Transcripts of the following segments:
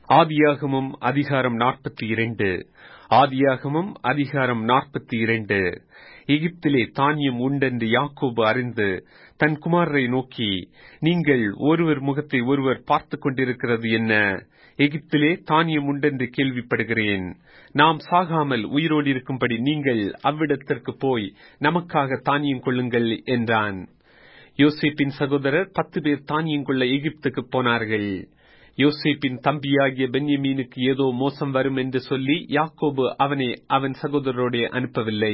ஆதியாகமம் அதிகாரம் நாற்பத்தி இரண்டு ஆதியாகமம் அதிகாரம் நாற்பத்தி இரண்டு எகிப்திலே தானியம் உண்டென்று யாக்கோபு அறிந்து தன் குமாரரை நோக்கி நீங்கள் ஒருவர் முகத்தை ஒருவர் பார்த்துக் கொண்டிருக்கிறது என்ன எகிப்திலே தானியம் உண்டென்று கேள்விப்படுகிறேன் நாம் சாகாமல் உயிரோடு இருக்கும்படி நீங்கள் அவ்விடத்திற்கு போய் நமக்காக தானியம் கொள்ளுங்கள் என்றான் யோசேப்பின் சகோதரர் பத்து பேர் தானியம் கொள்ள எகிப்துக்கு போனார்கள் யோசேப்பின் தம்பியாகிய பென்யமீனுக்கு ஏதோ மோசம் வரும் என்று சொல்லி யாக்கோபு அவனை அவன் சகோதரரோட அனுப்பவில்லை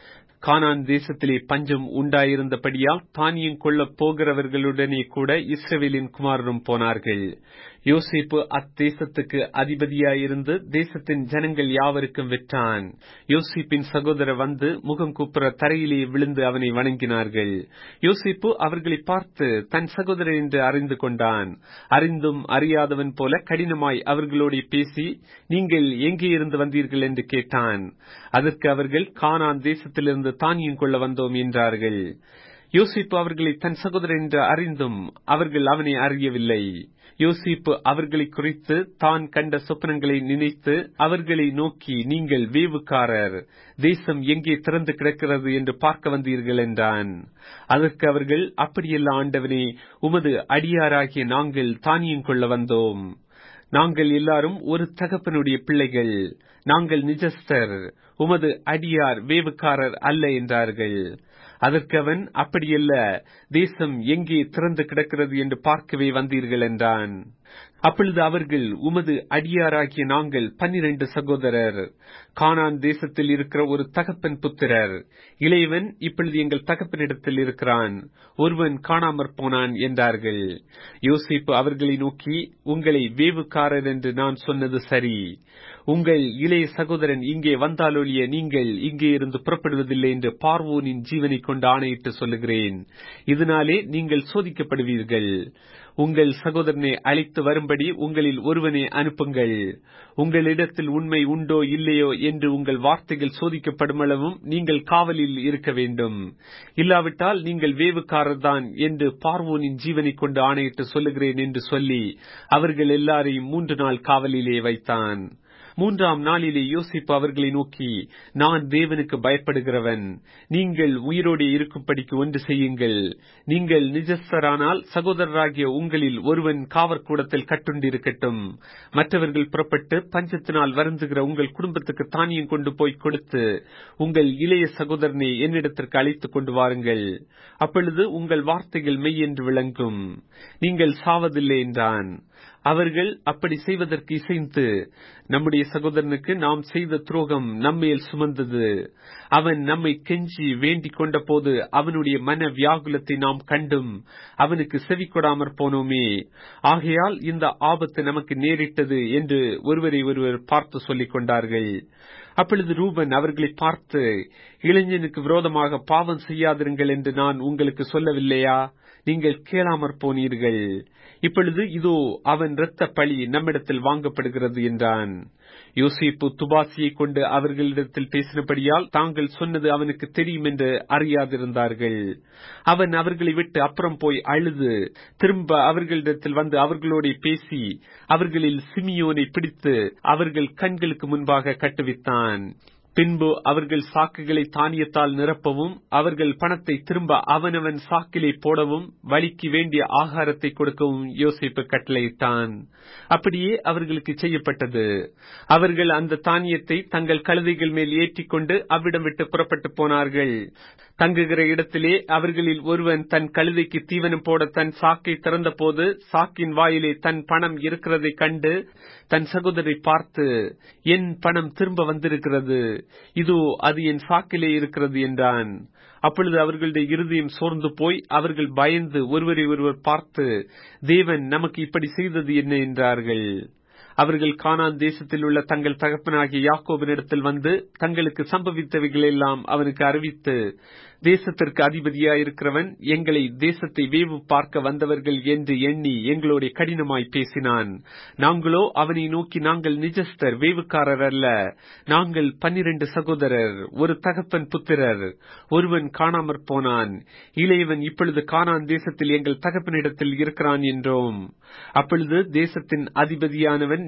கானான் தேசத்திலே பஞ்சம் உண்டாயிருந்தபடியால் தானியம் கொள்ளப் போகிறவர்களுடனே கூட இஸ்ரவேலின் குமாரரும் போனார்கள் யோசேப்பு அத்தேசத்துக்கு அதிபதியாயிருந்து தேசத்தின் ஜனங்கள் யாவருக்கும் விற்றான் யோசிப்பின் சகோதரர் வந்து முகம் குப்புற தரையிலே விழுந்து அவனை வணங்கினார்கள் யோசிப்பு அவர்களை பார்த்து தன் சகோதரர் என்று அறிந்து கொண்டான் அறிந்தும் அறியாதவன் போல கடினமாய் அவர்களோட பேசி நீங்கள் எங்கே இருந்து வந்தீர்கள் என்று கேட்டான் அதற்கு அவர்கள் கானான் தேசத்திலிருந்து தானியம் கொள்ள வந்தோம் என்றார்கள் யோசிப்பு அவர்களை தன் சகோதரர் என்று அறிந்தும் அவர்கள் அவனை அறியவில்லை யோசிப்பு அவர்களை குறித்து தான் கண்ட சொப்பனங்களை நினைத்து அவர்களை நோக்கி நீங்கள் வேவுக்காரர் தேசம் எங்கே திறந்து கிடக்கிறது என்று பார்க்க வந்தீர்கள் என்றான் அதற்கு அவர்கள் அப்படியல்ல ஆண்டவனே உமது அடியாராகிய நாங்கள் தானியம் கொள்ள வந்தோம் நாங்கள் எல்லாரும் ஒரு தகப்பனுடைய பிள்ளைகள் நாங்கள் நிஜஸ்தர் உமது அடியார் வேவுக்காரர் அல்ல என்றார்கள் அதற்கு அவன் அப்படியல்ல தேசம் எங்கே திறந்து கிடக்கிறது என்று பார்க்கவே வந்தீர்கள் என்றான் அப்பொழுது அவர்கள் உமது அடியாராகிய நாங்கள் பன்னிரண்டு சகோதரர் கானான் தேசத்தில் இருக்கிற ஒரு தகப்பன் புத்திரர் இளையவன் இப்பொழுது எங்கள் தகப்பனிடத்தில் இருக்கிறான் ஒருவன் காணாமற் போனான் என்றார்கள் யோசிப்பு அவர்களை நோக்கி உங்களை வேவுக்காரர் என்று நான் சொன்னது சரி உங்கள் இளைய சகோதரன் இங்கே வந்தாலொழிய நீங்கள் இங்கே இருந்து புறப்படுவதில்லை என்று பார்வோனின் ஜீவனை கொண்டு ஆணையிட்டு சொல்லுகிறேன் இதனாலே நீங்கள் சோதிக்கப்படுவீர்கள் உங்கள் சகோதரனை அழைத்து வரும்படி உங்களில் ஒருவனை அனுப்புங்கள் உங்களிடத்தில் உண்மை உண்டோ இல்லையோ என்று உங்கள் வார்த்தைகள் சோதிக்கப்படுமளவும் நீங்கள் காவலில் இருக்க வேண்டும் இல்லாவிட்டால் நீங்கள் வேவுக்காரர்தான் என்று பார்வோனின் ஜீவனை கொண்டு ஆணையிட்டு சொல்லுகிறேன் என்று சொல்லி அவர்கள் எல்லாரையும் மூன்று நாள் காவலிலே வைத்தான் மூன்றாம் நாளிலே யோசிப்பு அவர்களை நோக்கி நான் தேவனுக்கு பயப்படுகிறவன் நீங்கள் உயிரோடு இருக்கும்படிக்கு ஒன்று செய்யுங்கள் நீங்கள் நிஜஸ்தரானால் சகோதரராகிய உங்களில் ஒருவன் காவற்கூடத்தில் கட்டுண்டிருக்கட்டும் மற்றவர்கள் புறப்பட்டு பஞ்சத்தினால் வருந்துகிற உங்கள் குடும்பத்துக்கு தானியம் கொண்டு போய் கொடுத்து உங்கள் இளைய சகோதரனை என்னிடத்திற்கு அழைத்துக் கொண்டு வாருங்கள் அப்பொழுது உங்கள் வார்த்தைகள் மெய் என்று விளங்கும் நீங்கள் சாவதில்லை என்றான் அவர்கள் அப்படி செய்வதற்கு இசைந்து நம்முடைய சகோதரனுக்கு நாம் செய்த துரோகம் நம்மேல் சுமந்தது அவன் நம்மை கெஞ்சி வேண்டிக் கொண்ட போது அவனுடைய மன வியாகுலத்தை நாம் கண்டும் அவனுக்கு செவி கொடாமற் போனோமே ஆகையால் இந்த ஆபத்து நமக்கு நேரிட்டது என்று ஒருவரை ஒருவர் பார்த்து சொல்லிக் கொண்டார்கள் அப்பொழுது ரூபன் அவர்களை பார்த்து இளைஞனுக்கு விரோதமாக பாவம் செய்யாதிருங்கள் என்று நான் உங்களுக்கு சொல்லவில்லையா நீங்கள் கேளாமற் போனீர்கள் இப்பொழுது இதோ அவன் இரத்த பழி நம்மிடத்தில் வாங்கப்படுகிறது என்றான் யோசிப்பு துபாசியை கொண்டு அவர்களிடத்தில் பேசினபடியால் தாங்கள் சொன்னது அவனுக்கு தெரியும் என்று அறியாதிருந்தார்கள் அவன் அவர்களை விட்டு அப்புறம் போய் அழுது திரும்ப அவர்களிடத்தில் வந்து அவர்களோட பேசி அவர்களில் சிமியோனை பிடித்து அவர்கள் கண்களுக்கு முன்பாக கட்டுவித்தான் பின்பு அவர்கள் சாக்குகளை தானியத்தால் நிரப்பவும் அவர்கள் பணத்தை திரும்ப அவனவன் சாக்கிலே போடவும் வழிக்கு வேண்டிய ஆகாரத்தை கொடுக்கவும் யோசிப்பு கட்டளையிட்டான் அப்படியே அவர்களுக்கு செய்யப்பட்டது அவர்கள் அந்த தானியத்தை தங்கள் கழுதைகள் மேல் ஏற்றிக்கொண்டு அவ்விடம் விட்டு புறப்பட்டு போனார்கள் தங்குகிற இடத்திலே அவர்களில் ஒருவன் தன் கழுதைக்கு தீவனம் போட தன் சாக்கை திறந்தபோது சாக்கின் வாயிலே தன் பணம் இருக்கிறதை கண்டு தன் சகோதரை பார்த்து என் பணம் திரும்ப வந்திருக்கிறது இதோ அது என் சாக்கிலே இருக்கிறது என்றான் அப்பொழுது அவர்களுடைய இருதயம் சோர்ந்து போய் அவர்கள் பயந்து ஒருவரை ஒருவர் பார்த்து தேவன் நமக்கு இப்படி செய்தது என்ன என்றார்கள் அவர்கள் கானான் தேசத்தில் உள்ள தங்கள் தகப்பனாகிய யாக்கோபினிடத்தில் வந்து தங்களுக்கு சம்பவித்தவைகள் எல்லாம் அவனுக்கு அறிவித்து தேசத்திற்கு அதிபதியாயிருக்கிறவன் எங்களை தேசத்தை வேவு பார்க்க வந்தவர்கள் என்று எண்ணி எங்களோட கடினமாய் பேசினான் நாங்களோ அவனை நோக்கி நாங்கள் நிஜஸ்தர் வேவுக்காரர் அல்ல நாங்கள் பன்னிரண்டு சகோதரர் ஒரு தகப்பன் புத்திரர் ஒருவன் காணாமற் போனான் இளையவன் இப்பொழுது கானான் தேசத்தில் எங்கள் தகப்பனிடத்தில் இருக்கிறான் என்றோம் அப்பொழுது தேசத்தின் அதிபதியானவன்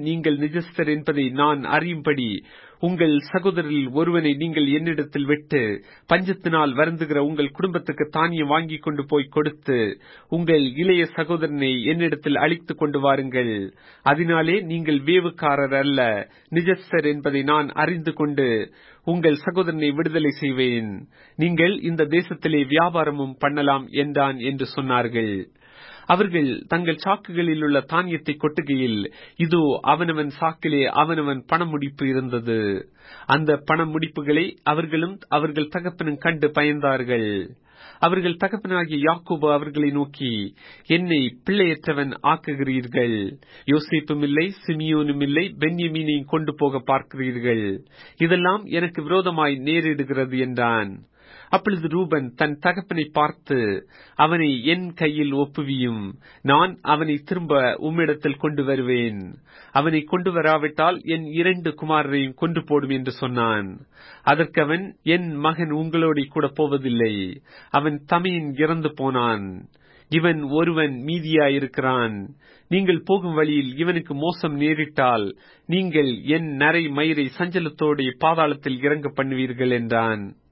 நீங்கள் நிஜஸ்தர் என்பதை நான் அறியும்படி உங்கள் சகோதரில் ஒருவனை நீங்கள் என்னிடத்தில் விட்டு பஞ்சத்தினால் வருந்துகிற உங்கள் குடும்பத்துக்கு தானியம் வாங்கி கொண்டு போய் கொடுத்து உங்கள் இளைய சகோதரனை என்னிடத்தில் அழித்துக் கொண்டு வாருங்கள் அதனாலே நீங்கள் வேவுக்காரர் அல்ல நிஜஸ்தர் என்பதை நான் அறிந்து கொண்டு உங்கள் சகோதரனை விடுதலை செய்வேன் நீங்கள் இந்த தேசத்திலே வியாபாரமும் பண்ணலாம் என்றான் என்று சொன்னார்கள் அவர்கள் தங்கள் சாக்குகளில் உள்ள தானியத்தை கொட்டுகையில் இதோ அவனவன் சாக்கிலே அவனவன் பணமுடிப்பு இருந்தது அந்த பண முடிப்புகளை அவர்களும் அவர்கள் தகப்பனும் கண்டு பயந்தார்கள் அவர்கள் தகப்பனாகிய யாக்கோபு அவர்களை நோக்கி என்னை பிள்ளையற்றவன் ஆக்குகிறீர்கள் யோசிப்பும் இல்லை சிமியோனும் இல்லை பென்யமீனையும் கொண்டு போக பார்க்கிறீர்கள் இதெல்லாம் எனக்கு விரோதமாய் நேரிடுகிறது என்றான் அப்பொழுது ரூபன் தன் தகப்பனை பார்த்து அவனை என் கையில் ஒப்புவியும் நான் அவனை திரும்ப உம்மிடத்தில் கொண்டு வருவேன் அவனை கொண்டு வராவிட்டால் என் இரண்டு குமாரரையும் கொண்டு போடும் என்று சொன்னான் அதற்கு அவன் என் மகன் உங்களோட கூட போவதில்லை அவன் தமையின் இறந்து போனான் இவன் ஒருவன் மீதியாயிருக்கிறான் நீங்கள் போகும் வழியில் இவனுக்கு மோசம் நேரிட்டால் நீங்கள் என் நரை மயிரை சஞ்சலத்தோടെ பாதாளத்தில் இறங்க பண்ணுவீர்கள் என்றான்